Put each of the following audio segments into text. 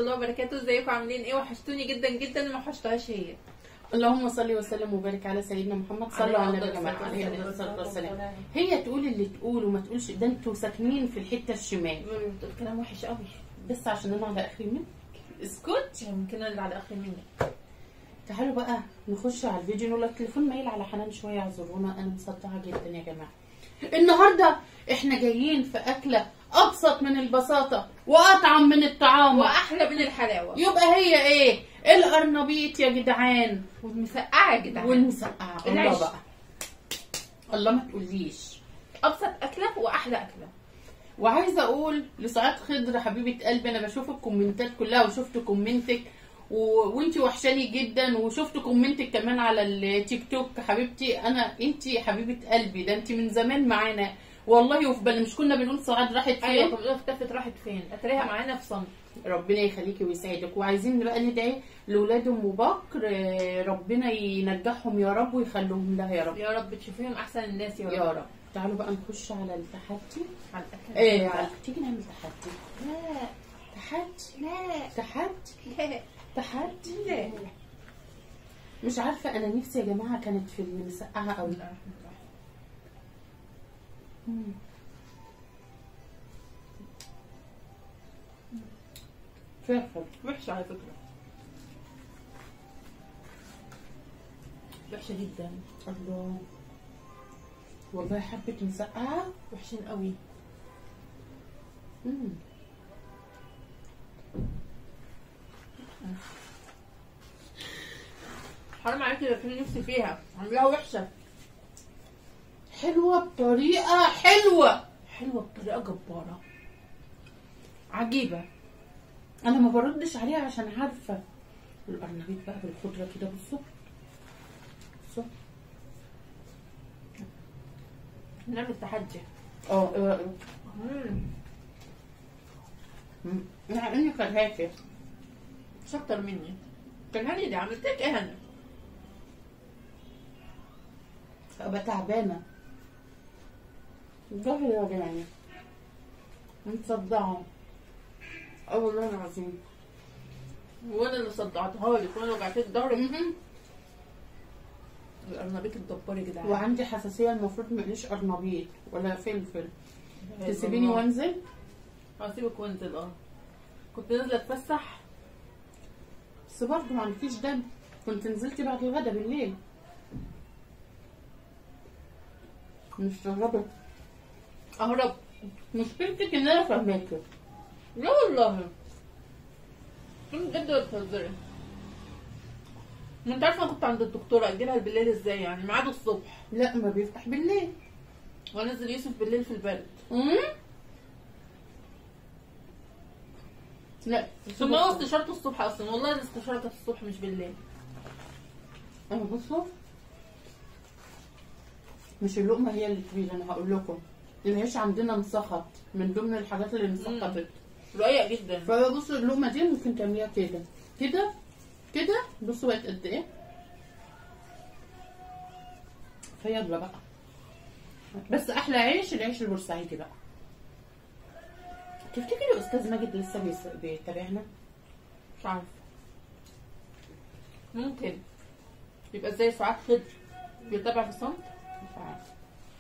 الله وبركاته ازيكم عاملين ايه وحشتوني جدا جدا ما وحشتهاش هي اللهم صل وسلم وبارك على سيدنا محمد صلى على النبي يا جماعه عليه عليه الصلاه والسلام والسلام. هي تقول اللي تقول وما تقولش ده انتوا ساكنين في الحته الشمال بتقول كلام وحش قوي بس عشان انا على اخر منك اسكت يمكن اللي على اخر منك تعالوا بقى نخش على الفيديو نقول التليفون مايل على حنان شويه اعذرونا انا مصدعه جدا يا جماعه النهارده احنا جايين في اكله ابسط من البساطه واطعم من الطعام واحلى من الحلاوه يبقى هي ايه القرنبيط يا جدعان والمسقعه يا جدعان والمسقعه الله العيش. بقى الله ما تقوليش ابسط اكله واحلى اكله وعايزه اقول لسعاد خضر حبيبه قلبي انا بشوف الكومنتات كلها وشفت كومنتك و... وانتي وحشاني جدا وشفت كومنتك كمان على التيك توك حبيبتي انا انتي حبيبه قلبي ده انتي من زمان معانا والله وفي بالي مش كنا بنقول سعاد راحت فين ايوه كنت اختفت راحت فين اتريها معانا في صمت ربنا يخليكي ويسعدك وعايزين بقى ندعي لاولاد ام بكر آه، ربنا ينجحهم يا رب ويخليهم لها يا رب يا رب تشوفيهم احسن الناس يا رب يا رب تعالوا بقى نخش على التحدي على الاكل ايه على... تيجي نعمل تحدي لا تحدي لا تحدي لا تحدي لا مش عارفه انا نفسي يا جماعه كانت في المسقعه قوي فاخر وحشه على فكره وحشه جدا الله والله حبه مسقعه وحشين قوي مم. حرام عليكي لو كان نفسي فيها عاملاها وحشه حلوه بطريقه حلوه حلوه بطريقه جباره عجيبه انا ما بردش عليها عشان عارفه القرنبيط بقى بالخضره كده بصوا بصوا نعمل تحدي اه آه، مم. مم. مع اني كرهاكي مش اكتر مني كان هاني دي عملت لك ايه هنا ابقى تعبانه ظهري وجعني مصدعه اه والله العظيم وانا اللي صدعتها لك وانا وجعت لك ظهرك مهم. القرنبيط الجبار يا جدعان وعندي حساسيه المفروض مقليش قرنبيط ولا فلفل يا تسيبيني الله. وانزل هسيبك وانزل اه كنت نازله اتفسح بس برضه ما عندكيش دم كنت نزلتي بعد الغدا بالليل مستغربة اهرب مشكلتك ان انا فاهماكي لا والله كنت بجد ولا بتهزري ما انت عارفه انا كنت عند الدكتوره اجيلها بالليل ازاي يعني ميعاده الصبح لا ما بيفتح بالليل وانزل يوسف بالليل في البرد امم لا ثم هو استشارته الصبح اصلا والله الاستشاره كانت الصبح مش بالليل انا بصوا مش اللقمة هي اللي طويلة انا هقول لكم العيش عندنا مسخط من ضمن الحاجات اللي مسخطت رقيق جدا فبصوا اللقمة دي ممكن تعمليها كده كده كده بصوا بقت قد ايه فيلا بقى بس احلى عيش العيش البورسعيدي بقى تفتكري استاذ ماجد لسه بيس- بيتابعنا مش عارفه ممكن يبقى زي سعاد خضر بيتابع في صمت مش عارفه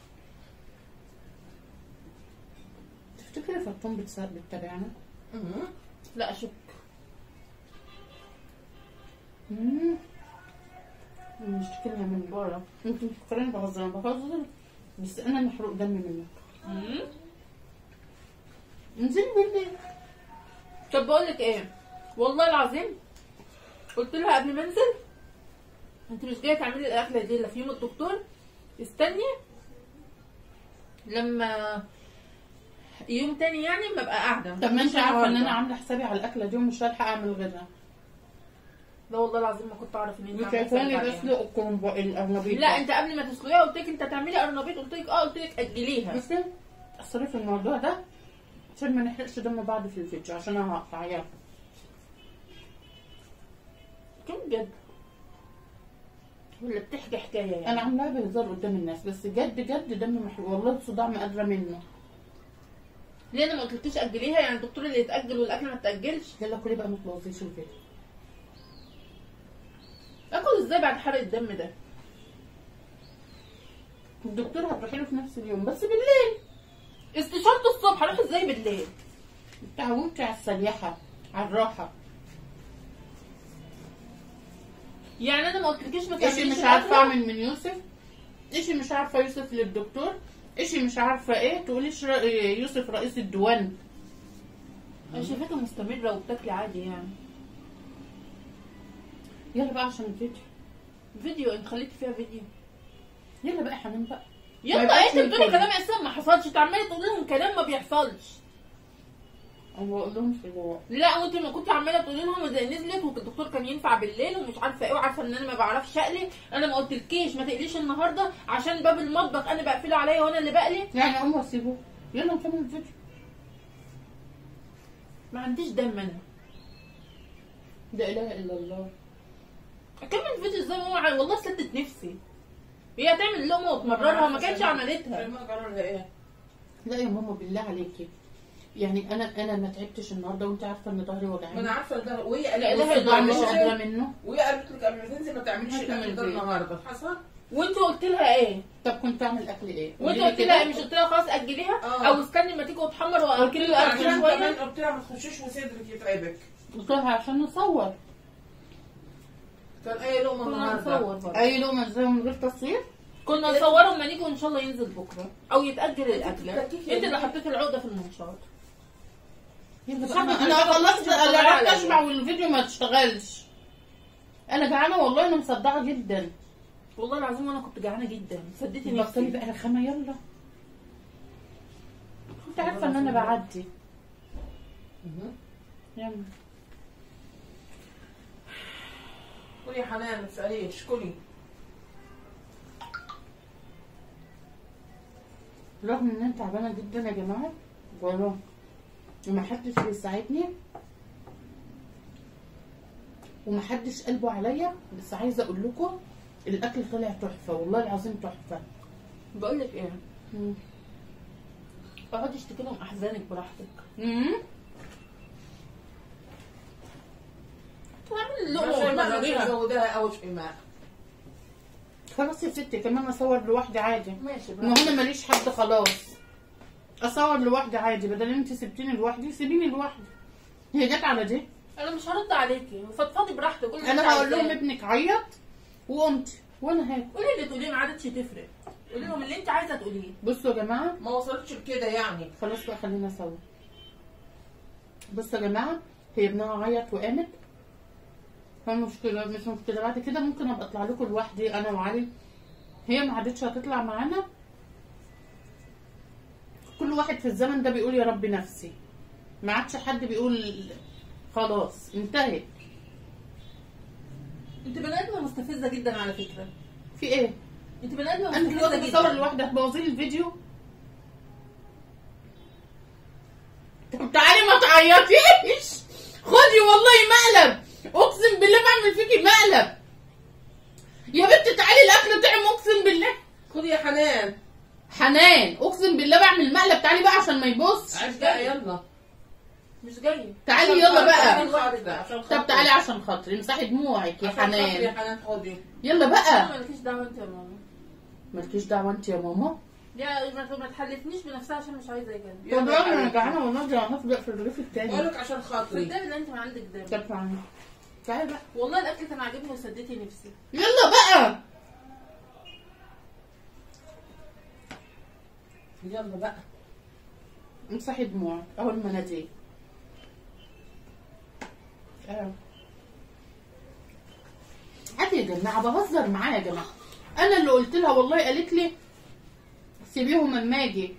تفتكري فطوم بتس- بتتابعنا لا اشك مم. مشتكي لها من بره انت مفكراني بهزر انا بهزر بس انا محروق دم منك انزلي بالليل طب بقول لك ايه والله العظيم قلت لها قبل ما انزل انت مش جايه تعملي الاكله دي الا في يوم الدكتور استني لما يوم تاني يعني ما ابقى قاعده طب ما انت عارفه ان انا النهاردة. عامله حسابي على الاكله دي ومش هلحق اعمل غدا لا والله العظيم ما كنت اعرف ان انت عاملة وشايفاني حسابك عليها. بسلق الكرنب القرنبيط لا انت قبل ما تسلقيها قلت لك انت هتعملي قرنبيط قلت لك اه قلت لك اجليها بس اثري في الموضوع ده عشان ما نحرقش دم بعض في الفيديو عشان انا هقطع يلا كم بجد ولا بتحكي حكايه يعني انا عاملاها بهزار قدام الناس بس جد جد دم محروق والله الصداع ما قادره منه ليه انا ما قلتلكيش اجليها يعني الدكتور اللي يتاجل والاكل ما تاجلش يلا كلي بقى ما تبوظيش الفيديو اكل ازاي بعد حرق الدم ده الدكتور هتروحي له في نفس اليوم بس بالليل استشارته الصبح اروح ازاي بالليل تعودتي على السريحه على الراحه يعني انا ما قلتلكيش ما اشي تعمليش مش عارفه الأكلة؟ اعمل من يوسف اشي مش عارفه يوسف للدكتور اشي مش عارفه ايه تقوليش رأ- يوسف رئيس الديوان انا شايفاكي مستمره وبتاكلي عادي يعني يلا بقى عشان الفيديو فيديو انت خليتي فيها فيديو يلا بقى يا حنان بقى ما يلا يبقاش انت بتقولي من كده. كلام اساسا ما حصلش انت عماله تقولي لهم كلام ما بيحصلش انا بقول لهم في جوه لا وانت ما كنت عماله تقولي لهم زي نزلت والدكتور كان ينفع بالليل ومش عارفه ايه وعارفه ان انا ما بعرفش اقلي انا ما قلتلكيش ما تقليش النهارده عشان باب المطبخ انا بقفله عليا وانا اللي بقلي يعني اقوم واسيبه يلا نكمل الفيديو ما عنديش دم انا لا اله الا الله اكمل الفيديو ازاي ماما والله سدت نفسي هي هتعمل لقمه وتمررها ما كانش عملتها ما قررها ايه لا يا ماما بالله عليكي يعني انا انا ما تعبتش النهارده وانت عارفه ان ظهري ما انا وجعاني عارفه ده وهي لا قالت إله لي إلا والصداع مش الله. قادره منه وهي قالت لك قبل ما تنزل ما تعمليش هكمل الاكل ده الفيديو. النهارده حصل وانت قلت لها ايه طب كنت اعمل اكل ايه وانت قولي لي قلت لها كده. مش قلت لها خلاص اجليها اه. او استني ما تيجي وتحمر واكل الاكل عشان كمان شويه قلت لها ما تخشيش وصدرك يتعبك قلت لها عشان نصور كان اي لقمه كنا النهارده نصور برضه اي لقمه ازاي من غير تصوير كنا نصوره لما نيجي وان شاء الله ينزل بكره او يتاجل الاكل بتتلككي انت اللي يا حطيت العقده في المنشار يلا صح، بقى انا بس انا أنا خلصت كنت انا مصدعة رحت عليا. اشبع والفيديو ما تشتغلش انا جعانه والله انا مصدعه جدا والله العظيم انا كنت جعانه جدا سديتي بطلي نفسي بقى رخامه يلا كنت عارفه ان انا بعدي مهم. يلا كلي يا حنان ما تساليش كلي رغم ان انا تعبانه جدا يا جماعه والله ومحدش بيساعدني ومحدش قلبه عليا بس عايزه اقول لكم الاكل طلع تحفه والله العظيم تحفه بقول لك ايه اقعدي اشتكي لهم احزانك براحتك امم تعمل ما اللقمه شيماء مش وتمرريها مزوداها قوي شيماء خلاص يا ستي كمان اصور لوحدي عادي ماشي ما هو انا ماليش حد خلاص اصور لوحدي عادي بدل انت سبتيني لوحدي سيبيني لوحدي هي جت على دي انا مش هرد عليكي فضفضي براحتك قولي اللي انا انت هقول لهم عايزاه. ابنك عيط وقمت وانا هاكل قولي اللي تقوليه ما عادتش تفرق قولي لهم اللي انت عايزه تقوليه بصوا يا جماعه ما وصلتش لكده يعني خلاص بقى خلينا سوا بصوا يا جماعه هي ابنها عيط وقامت هو مشكلة مش مشكلة بعد كده ممكن ابقى اطلع لكم لوحدي انا وعلي هي ما عادتش هتطلع معانا كل واحد في الزمن ده بيقول يا رب نفسي ما عادش حد بيقول خلاص انتهت انت بني ادمه مستفزه جدا على فكره في ايه انت بني ادمه انا دلوقتي مستفزه بصور جدا لوحدي هتبوظي لي الفيديو طب تعالي ما تعيطيش خدي والله مقلب اقسم بالله بعمل فيكي مقلب يا بنت تعالي الاكل طعم اقسم بالله خدي يا حنان حنان اقسم بالله بعمل مقلب تعالي بقى عشان ما يبص عايش بقى يلا مش جاي تعالي يلا بقى عشان خاطري ده، عشان طب خاطري. تعالي عشان خاطري امسحي دموعك يا عشان خاطري يا حنان حنان خدي يلا انا بقى مالكيش دعوه انت يا ماما مالكيش دعوه انت يا ماما لا ما ما تحلفنيش بنفسها عشان مش عايزه كده يلا طب يا يلا انا حبيبتي. جعانه والله دي هنفضل في الرغيف التاني بقولك عشان خاطري صدقني ان انت ما عندك دم طب تعالي تعالي بقى والله الاكل كان عاجبني وسديتي نفسي يلا بقى يلا بقى امسحي دموعك اهو المناديل اه عادي يا جماعه بهزر معاها يا جماعه انا اللي قلت لها والله قالت لي سيبيهم اما اجي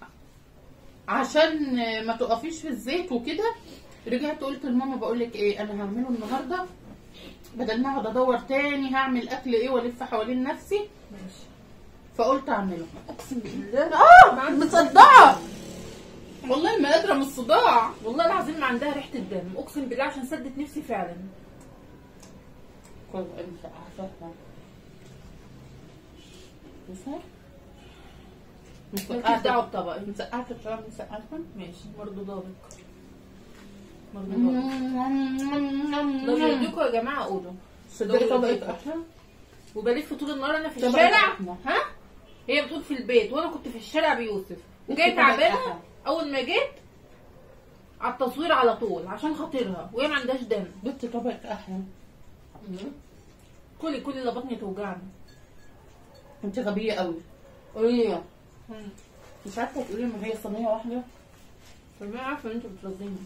عشان ما تقفيش في الزيت وكده رجعت قلت لماما بقول لك ايه انا هعمله النهارده بدل ما اقعد ادور تاني هعمل اكل ايه والف حوالين نفسي ماشي فقلت اعمله اقسم بالله اه مصدعه والله ما قادره من الصداع والله العظيم ما عندها ريحه الدم اقسم بالله عشان سدت نفسي فعلا كويس انت عارفه مالكيش دعوه بطبقي مسقعة الشراب مسقعة ماشي مردوداتك مردوداتك لو يرضيكوا يا جماعه قولوا صدقي لو طبقة يرضيكوا. أكلة وبلف طول النهار انا في طبقة الشارع أكلة. ها هي بتقول في البيت وانا كنت في الشارع بيوسف وجاي طبقة تعبانه أكلة. اول ما جيت على التصوير على طول عشان خاطرها وهي ما عندهاش دم بنت طبقة أحلى كلي كلي لا بطني توجعني انت غبية قوي قولي لي مش عارفة تقولي ما هي صينية واحدة فما عارفه ان انتوا بترضيني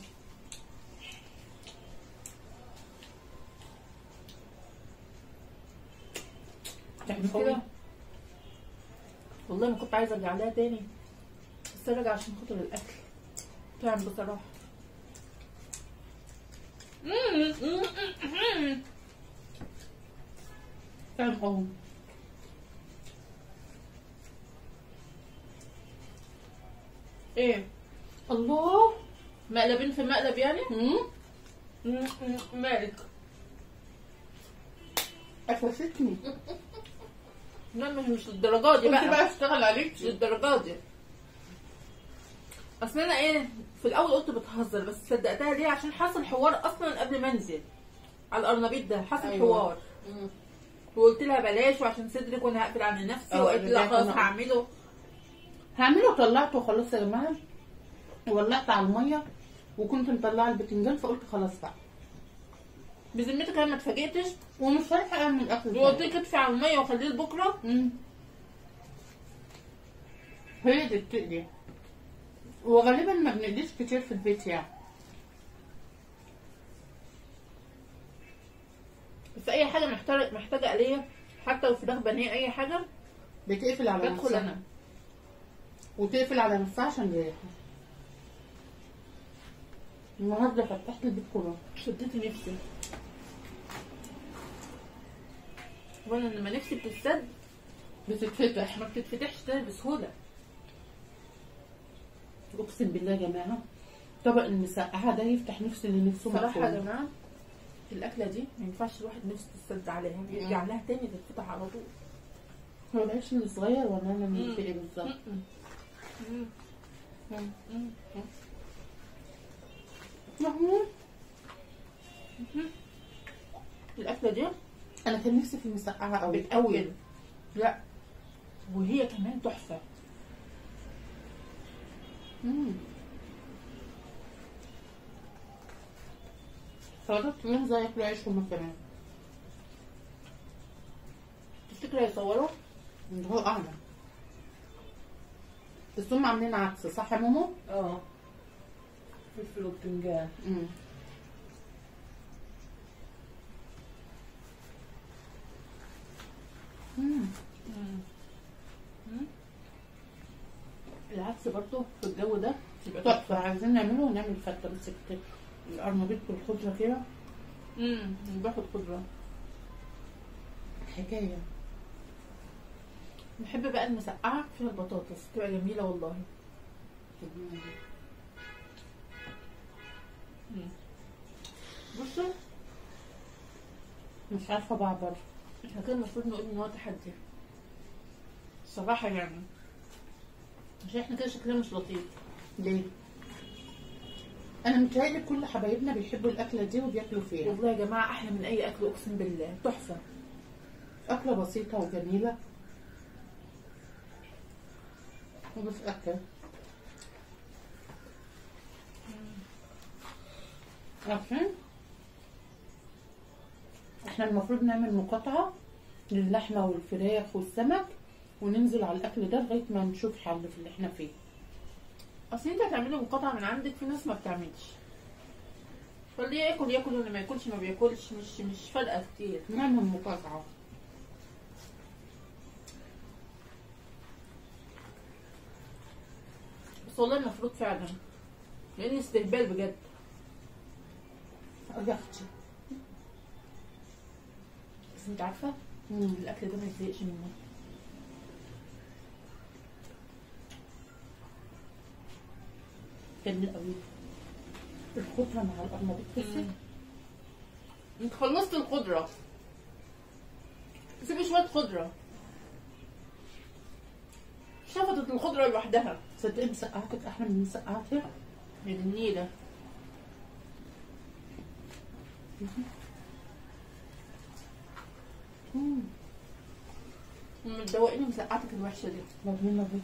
تحبي كده كده والله ما كنت عايزه ارجع لها تاني بس ارجع عشان خاطر الاكل تعب بصراحه فعلا قوي ايه الله مقلبين في مقلب يعني مم. مالك قفشتني لا مش مش للدرجه دي قلت بقى بقى اشتغل عليك مش للدرجه دي اصل انا ايه في الاول قلت بتهزر بس صدقتها ليه عشان حصل حوار اصلا قبل ما انزل على الارنبيط ده حصل أيوة. حوار وقلت لها بلاش وعشان صدرك وانا هقفل عن نفسي اه، وقلت لها رجعت خلاص أنا. هعمله هعمله طلعته خلاص يا جماعة ولعت على المية وكنت مطلعة البتنجان فقلت خلاص بقى بذمتك انا ما اتفاجئتش ومش فارقة اعمل الاكل وقلت ازاي. لك ادفع على الميه وخليه لبكره مم. هي دي بتقلي وغالبا ما بنقليش كتير في البيت يعني بس اي حاجه محتاجه محتاجه آلية حتى لو فراخ بانيه اي حاجه بتقفل على بدخل نفسها انا وتقفل على نفسها عشان الريحة النهارده فتحت البيت كله شديت نفسي وانا لما نفسي بتتسد بتتفتح ما بتتفتحش تاني بسهوله اقسم بالله يا جماعه طبق المسقعه ده يفتح نفس اللي نفسه صراحه يا مقفول. جماعه الاكله دي ما ينفعش الواحد نفسه تتسد عليها يرجع لها تاني تتفتح على طول هو العيش الصغير ولا انا مم. من في ايه بالظبط مم. مم. مم. محمود الاكله دي انا كان نفسي في المسقعه قوي بتقوي لا وهي كمان تحفه مم. سلطات مين زي ياكلوا عيش هما كمان تفتكر هيصوروا اللي هو اعلى بس هم عاملين عكس صح يا ماما؟ اه فلفل وبتنجان مم. مم. العكس برضو في الجو ده يبقى تحفة عايزين نعمله ونعمل فتة بس كت- القرنبيط بالخضرة كده امم باخد خضره حكاية بحب بقى المسقعه فيها البطاطس تبقى جميله والله بصوا مش عارفة بعبر احنا كده المفروض نقول ان هو تحدي الصراحه يعني عشان احنا كده شكلنا مش لطيف ليه؟ أنا متهيألي كل حبايبنا بيحبوا الأكلة دي وبياكلوا فيها والله يا جماعه احلى من اي اكل اقسم بالله تحفه أكلة بسيطة وجميلة وبتأكل عارفين؟ احنا المفروض نعمل مقاطعة للحمة والفراخ والسمك وننزل على الأكل ده لغاية ما نشوف حل في اللي احنا فيه اصل انت هتعملي مقاطعه من عندك في ناس ما بتعملش فاللي ياكل ياكل واللي ما ياكلش ما بياكلش مش مش فارقه كتير نعمل مقاطعة بس والله المفروض فعلا لان استهبال بجد يا أختي بس انت عارفه مم. الاكل ده ما يتضايقش منه جميل قوي الخضرة مع القرنبيط بصي انت خلصت الخضره سيبي شويه خضره شفطت الخضره لوحدها صدقني مسقعتك احلى من مسقعتها من النيله مم. مدوقني مسقعتك الوحشه دي جميلة جدا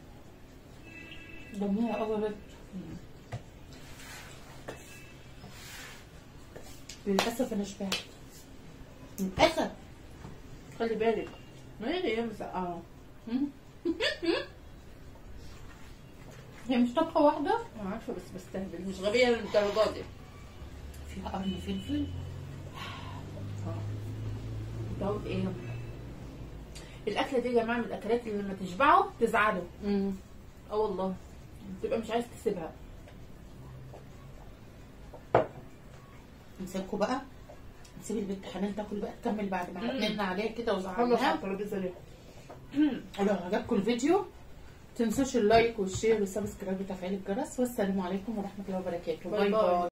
جميلة قوي بجد للأسف أنا شبعت للأسف خلي بالك ما هي هي مسقعه هي مش طبخة واحدة انا عارفه بس بستهبل مش غبيه للدرجه دي فيها قرن فلفل دوت ايه الاكله دي يا جماعه من الاكلات اللي لما تشبعوا تزعلوا مم. اه والله تبقى مش عايز تسيبها نسيبكوا بقى نسيب البنت حنان تاكل بقى تكمل بعد ما عدلنا عليها كده خلص على وزعلناها الترابيزه دي ولو عجبكم الفيديو تنسوش اللايك والشير والسبسكرايب وتفعيل الجرس والسلام عليكم ورحمة الله وبركاته باي باي.